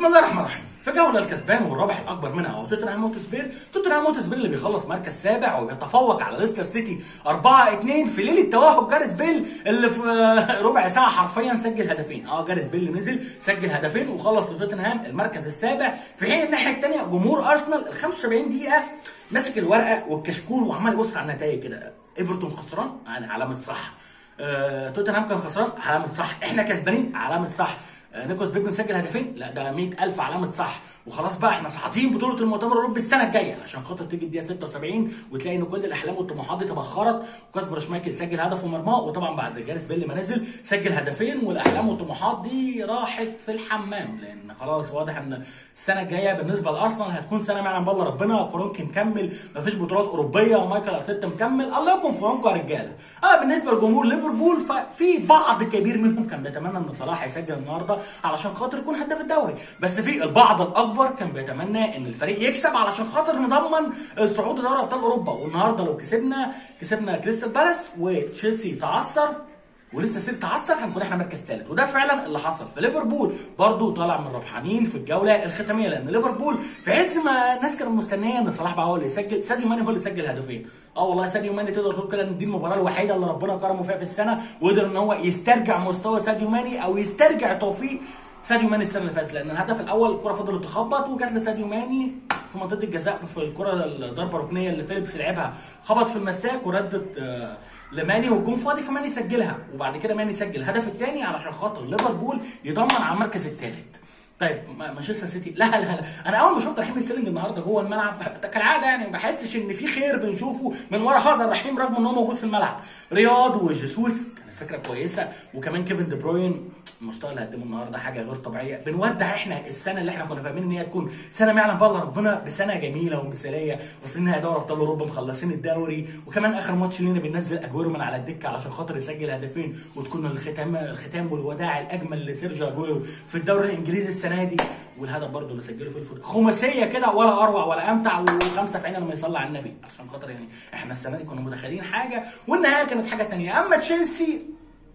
بسم الله الرحمن الرحيم في جوله الكسبان والرابح الاكبر منها هو توتنهام هوتسبير توتنهام هوتسبير اللي بيخلص مركز سابع وبيتفوق على ليستر سيتي 4 2 في ليله توهج جاريس بيل اللي في ربع ساعه حرفيا سجل هدفين اه جاريس بيل اللي نزل سجل هدفين وخلص توتنهام المركز السابع في حين الناحيه الثانيه جمهور ارسنال ال 75 دقيقه ماسك الورقه والكشكول وعمال يبص على النتائج كده ايفرتون خسران يعني علامه صح آه، توتنهام كان خسران علامه صح احنا كسبانين علامه صح آه، نيكولاس بيبي مسجل هدفين لا ده 100000 علامه صح وخلاص بقى احنا صاعدين بطوله المؤتمر الاوروبي السنه الجايه عشان خاطر تيجي الدقيقه 76 وتلاقي ان كل الاحلام والطموحات دي تبخرت وكاسبر شمايكل سجل هدف ومرماه وطبعا بعد جاريس بيل ما نزل سجل هدفين والاحلام والطموحات دي راحت في الحمام لان خلاص واضح ان السنه الجايه بالنسبه لارسنال هتكون سنه ما يعلم بالله ربنا كورونكي مكمل مفيش بطولات اوروبيه ومايكل ارتيتا مكمل الله يكون في عونكم يا رجاله اه بالنسبه لجمهور ليفربول ففي بعض كبير منهم كان بيتمنى ان صلاح يسجل النهارده علشان خاطر يكون هداف الدوري بس في البعض الاكبر كان بيتمنى ان الفريق يكسب علشان خاطر نضمن الصعود لدوري ابطال اوروبا والنهارده لو كسبنا كسبنا كريستال بالاس وتشيلسي تعثر ولسه سير تعثر هنكون احنا مركز ثالث وده فعلا اللي حصل في ليفربول برضو طالع من ربحانين في الجوله الختاميه لان ليفربول في عز ما الناس كانت مستنيه ان صلاح بقى هو اللي يسجل ساديو ماني هو اللي سجل هدفين اه والله ساديو ماني تقدر تقول كده ان دي المباراه الوحيده اللي ربنا كرمه فيها في السنه وقدر ان هو يسترجع مستوى ساديو ماني او يسترجع توفيق ساديو ماني السنه اللي فاتت لان الهدف الاول الكره فضلت تخبط وجات لساديو ماني في منطقه الجزاء في الكره الضربه الركنيه اللي فيليبس لعبها خبط في المساك وردت آه، لماني والجون فاضي فماني سجلها وبعد كده ماني سجل الهدف الثاني علشان خاطر ليفربول يضمن على المركز الثالث طيب ما- مانشستر سيتي لا لا لا انا اول ما شفت رحيم ستيرلينج النهارده جوه الملعب كالعاده يعني ما بحسش ان في خير بنشوفه من ورا هذا الرحيم رغم ان هو موجود في الملعب رياض وجيسوس كانت فكره كويسه وكمان كيفن دي بروين المستوى اللي قدمه النهارده حاجه غير طبيعيه بنودع احنا السنه اللي احنا كنا فاهمين ان هي تكون سنه ما يعلم بالله ربنا بسنه جميله ومثاليه واصلين نهائي دوري ابطال اوروبا مخلصين الدوري وكمان اخر ماتش لينا بننزل اجويرو من على الدكه علشان خاطر يسجل هدفين وتكون الختام الختام والوداع الاجمل لسيرجيو اجويرو في الدوري الانجليزي السنه دي والهدف برضه اللي سجله في الفوت خماسيه كده ولا اروع ولا امتع وخمسه في عين لما يصلي على النبي عشان خاطر يعني احنا السنه دي كنا متخيلين حاجه والنهايه كانت حاجه تانية اما تشيلسي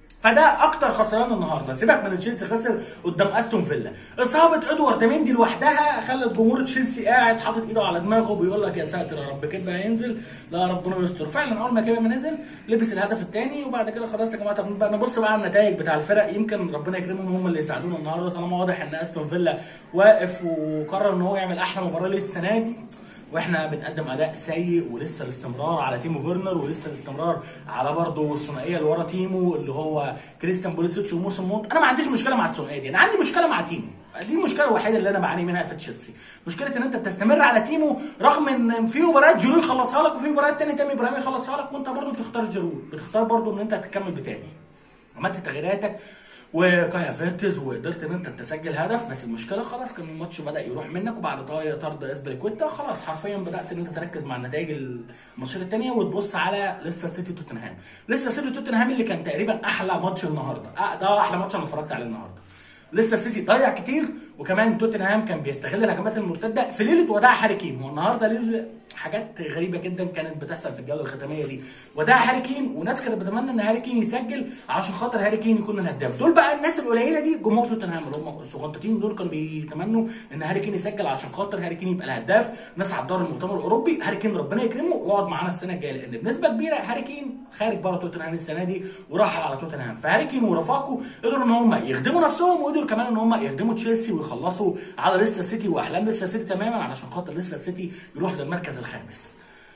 فده اكتر خسران النهارده سيبك من تشيلسي خسر قدام استون فيلا اصابه ادوارد مندي لوحدها خلت جمهور تشيلسي قاعد حاطط ايده على دماغه بيقول لك يا ساتر يا رب كده هينزل لا ربنا يستر فعلا اول ما كده ما نزل لبس الهدف الثاني وبعد كده خلاص يا جماعه طب بقى نبص بقى على النتائج بتاع الفرق يمكن ربنا يكرمهم هم اللي يساعدونا النهارده طالما واضح ان استون فيلا واقف وقرر ان هو يعمل احلى مباراه ليه السنه دي واحنا بنقدم اداء سيء ولسه الاستمرار على تيمو فيرنر ولسه الاستمرار على برضه الثنائيه اللي ورا تيمو اللي هو كريستيان بوليسيتش وموسم مونت انا ما عنديش مشكله مع الثنائيه دي انا عندي مشكله مع تيمو دي المشكله الوحيده اللي انا بعاني منها في تشيلسي مشكله ان انت بتستمر على تيمو رغم ان في مباريات جيرو يخلصها لك وفي مباريات تاني تامي ابراهيم يخلصها لك وانت برضه بتختار جيرو بتختار برضه ان انت تكمل بتامي عملت تغييراتك وكايا فيرتز وقدرت ان انت تسجل هدف بس المشكله خلاص كان الماتش بدا يروح منك وبعد طاي- طرد اسبليكويتا خلاص حرفيا بدات ان انت تركز مع النتائج الماتشات الثانيه وتبص على لسه سيتي توتنهام لسه سيتي توتنهام اللي كان تقريبا احلى ماتش النهارده آه ده احلى ماتش انا اتفرجت عليه النهارده لسه سيتي ضيع كتير وكمان توتنهام كان بيستغل الهجمات المرتده في ليله وداع هاري كين هو النهارده ليله حاجات غريبه جدا كانت بتحصل في الجوله الختاميه دي وداع هاري كين وناس كانت بتتمنى ان هاري كين يسجل علشان خاطر هاري كين يكون الهداف دول بقى الناس القليله دي جمهور توتنهام اللي هم الصغنطتين دول كانوا بيتمنوا ان هاري كين يسجل علشان خاطر هاري كين يبقى الهداف نصعد دوري المؤتمر الاوروبي هاري كين ربنا يكرمه ويقعد معانا السنه الجايه لان بنسبه كبيره هاري كين خارج بره توتنهام السنه دي وراح على توتنهام فهاري كين ورفاقه قدروا ان هم يخدموا نفسهم وقدروا كمان ان هم يخدموا تشيلسي ويخلصوا على ليستر سيتي واحلام ليستر سيتي تماما علشان خاطر ليستر سيتي يروح للمركز الخامس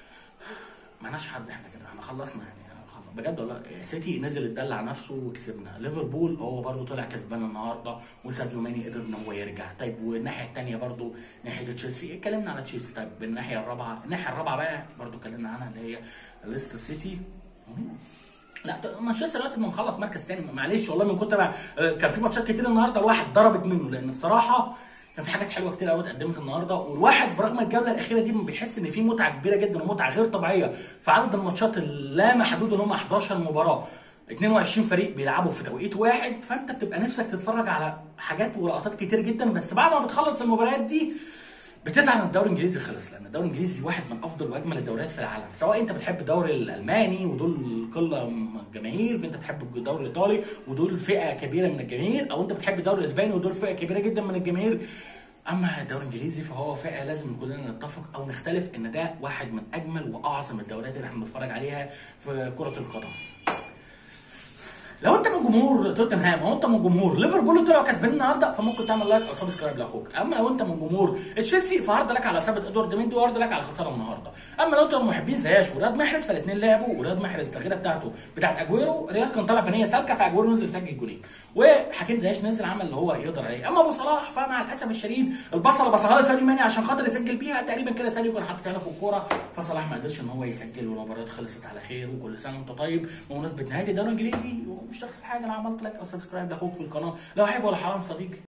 معناش حد احنا كده احنا خلصنا يعني خلاص. بجد والله سيتي نزل اتدلع نفسه وكسبنا ليفربول هو برضه طلع كسبان النهارده وساديو ماني قدر ان هو يرجع طيب والناحيه الثانيه برضه ناحيه تشيلسي اتكلمنا على تشيلسي طيب الناحيه الرابعه الناحيه الرابعه بقى برضه اتكلمنا عنها اللي هي ليستر سيتي لا ط- مانشستر يونايتد ما مخلص مركز تاني معلش والله من كتر ما آه، كان في ماتشات كتير النهارده الواحد ضربت منه لان بصراحه كان في حاجات حلوه كتير قوي اتقدمت النهارده والواحد برغم الجوله الاخيره دي بيحس ان في متعه كبيره جدا ومتعه غير طبيعيه في عدد الماتشات اللا محدود اللي هم 11 مباراه 22 فريق بيلعبوا في توقيت واحد فانت بتبقى نفسك تتفرج على حاجات ولقطات كتير جدا بس بعد ما بتخلص المباريات دي بتزعل ان الدوري الانجليزي خلص لان الدوري الانجليزي واحد من افضل واجمل الدوريات في العالم سواء انت بتحب الدوري الالماني ودول قله جماهير انت بتحب الدوري الايطالي ودول فئه كبيره من الجماهير او انت بتحب الدوري الاسباني ودول فئه كبيره جدا من الجماهير اما الدوري الانجليزي فهو فئه لازم كلنا نتفق او نختلف ان ده واحد من اجمل واعظم الدوريات اللي احنا بنتفرج عليها في كره القدم لو انت من جمهور توتنهام او انت من جمهور ليفربول طلعوا كسبانين النهارده فممكن تعمل لايك او سبسكرايب لاخوك اما لو انت من جمهور تشيلسي فعرض لك على ثابت ادوارد مندي وعرض لك على خساره النهارده اما لو انت من محبين زياش ورياض محرز فالاثنين لعبوا ورياض محرز التغييره بتاعته بتاعت اجويرو رياض كان طالع بنيه سالكه فاجويرو نزل سجل جولين وحكيم زياش نزل عمل اللي هو يقدر عليه اما ابو صلاح فمع الاسف الشديد البصله بصها له ساديو ماني عشان خاطر يسجل بيها تقريبا كده ساديو كان حاطط فيها في الكوره فصلاح ما قدرش ان هو يسجل والمباراه خلصت على خير وكل سنه وانت طيب بمناسبه نهايه الدوري الانجليزي ومش تخسر حاجه انا عملت لايك او سبسكرايب لاخوك في القناه لو حلو ولا حرام صديقي